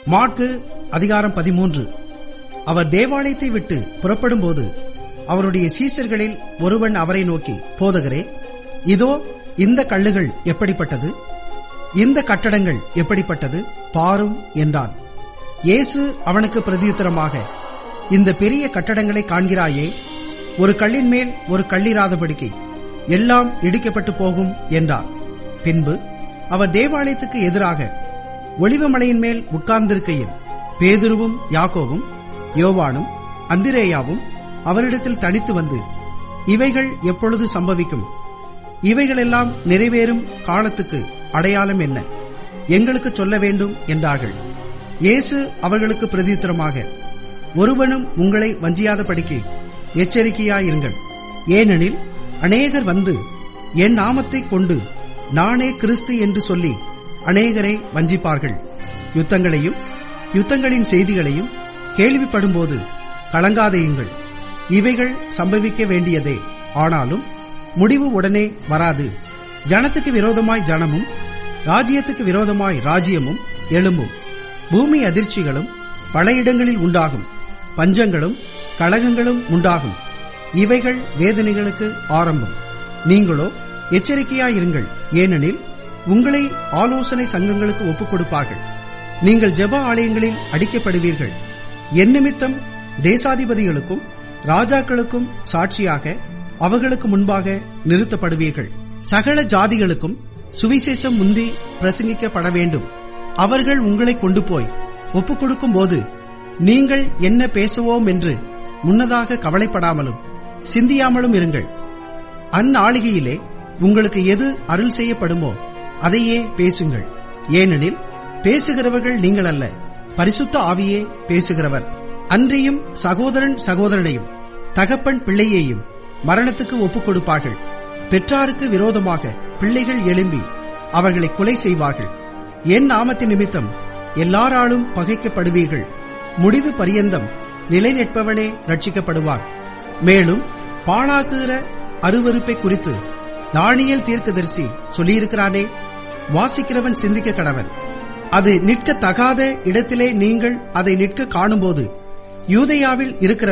மாற்கு அதிகாரம் பதிமூன்று அவர் தேவாலயத்தை விட்டு புறப்படும்போது அவருடைய சீசர்களில் ஒருவன் அவரை நோக்கி போதகரே இதோ இந்த கல்லுகள் எப்படிப்பட்டது இந்த கட்டடங்கள் எப்படிப்பட்டது பாரும் என்றான் இயேசு அவனுக்கு பிரதியுத்தரமாக இந்த பெரிய கட்டடங்களை காண்கிறாயே ஒரு கல்லின் மேல் ஒரு கல்லிராதபடிக்கு எல்லாம் இடிக்கப்பட்டு போகும் என்றார் பின்பு அவர் தேவாலயத்துக்கு எதிராக ஒளிவமலையின் மேல் உட்கார்ந்திருக்கையில் பேதுருவும் யாக்கோவும் யோவானும் அந்திரேயாவும் அவரிடத்தில் தனித்து வந்து இவைகள் எப்பொழுது சம்பவிக்கும் இவைகளெல்லாம் நிறைவேறும் காலத்துக்கு அடையாளம் என்ன எங்களுக்கு சொல்ல வேண்டும் என்றார்கள் இயேசு அவர்களுக்கு பிரதியுத்தரமாக ஒருவனும் உங்களை வஞ்சியாதபடிக்கு எச்சரிக்கையாயிருங்கள் ஏனெனில் அநேகர் வந்து என் நாமத்தைக் கொண்டு நானே கிறிஸ்து என்று சொல்லி அநேகரை வஞ்சிப்பார்கள் யுத்தங்களையும் யுத்தங்களின் செய்திகளையும் கேள்விப்படும்போது கலங்காதையுங்கள் இவைகள் சம்பவிக்க வேண்டியதே ஆனாலும் முடிவு உடனே வராது ஜனத்துக்கு விரோதமாய் ஜனமும் ராஜ்யத்துக்கு விரோதமாய் ராஜ்யமும் எழும்பும் பூமி அதிர்ச்சிகளும் பல இடங்களில் உண்டாகும் பஞ்சங்களும் கழகங்களும் உண்டாகும் இவைகள் வேதனைகளுக்கு ஆரம்பம் நீங்களோ எச்சரிக்கையாயிருங்கள் ஏனெனில் உங்களை ஆலோசனை சங்கங்களுக்கு ஒப்புக் கொடுப்பார்கள் நீங்கள் ஜெப ஆலயங்களில் அடிக்கப்படுவீர்கள் என் நிமித்தம் தேசாதிபதிகளுக்கும் ராஜாக்களுக்கும் சாட்சியாக அவர்களுக்கு முன்பாக நிறுத்தப்படுவீர்கள் சகல ஜாதிகளுக்கும் சுவிசேஷம் முந்தி பிரசங்கிக்கப்பட வேண்டும் அவர்கள் உங்களை கொண்டு போய் ஒப்புக் கொடுக்கும் போது நீங்கள் என்ன பேசுவோம் என்று முன்னதாக கவலைப்படாமலும் சிந்தியாமலும் இருங்கள் அந்நாளிகையிலே உங்களுக்கு எது அருள் செய்யப்படுமோ அதையே பேசுங்கள் ஏனெனில் பேசுகிறவர்கள் நீங்கள் அல்ல பரிசுத்த ஆவியே பேசுகிறவர் அன்றியும் சகோதரன் சகோதரனையும் தகப்பன் பிள்ளையையும் மரணத்துக்கு ஒப்புக் கொடுப்பார்கள் பெற்றாருக்கு விரோதமாக பிள்ளைகள் எழும்பி அவர்களை கொலை செய்வார்கள் என் நாமத்தின் நிமித்தம் எல்லாராலும் பகைக்கப்படுவீர்கள் முடிவு பரியந்தம் நிலை நிற்பவனே ரட்சிக்கப்படுவான் மேலும் பாழாக்குகிற அருவருப்பை குறித்து தானியல் தீர்க்கதரிசி சொல்லியிருக்கிறானே வாசிக்கிறவன் சிந்திக்க கடவன் அது நிற்க தகாத இடத்திலே நீங்கள் அதை நிற்க காணும்போது யூதேயாவில் இருக்கிற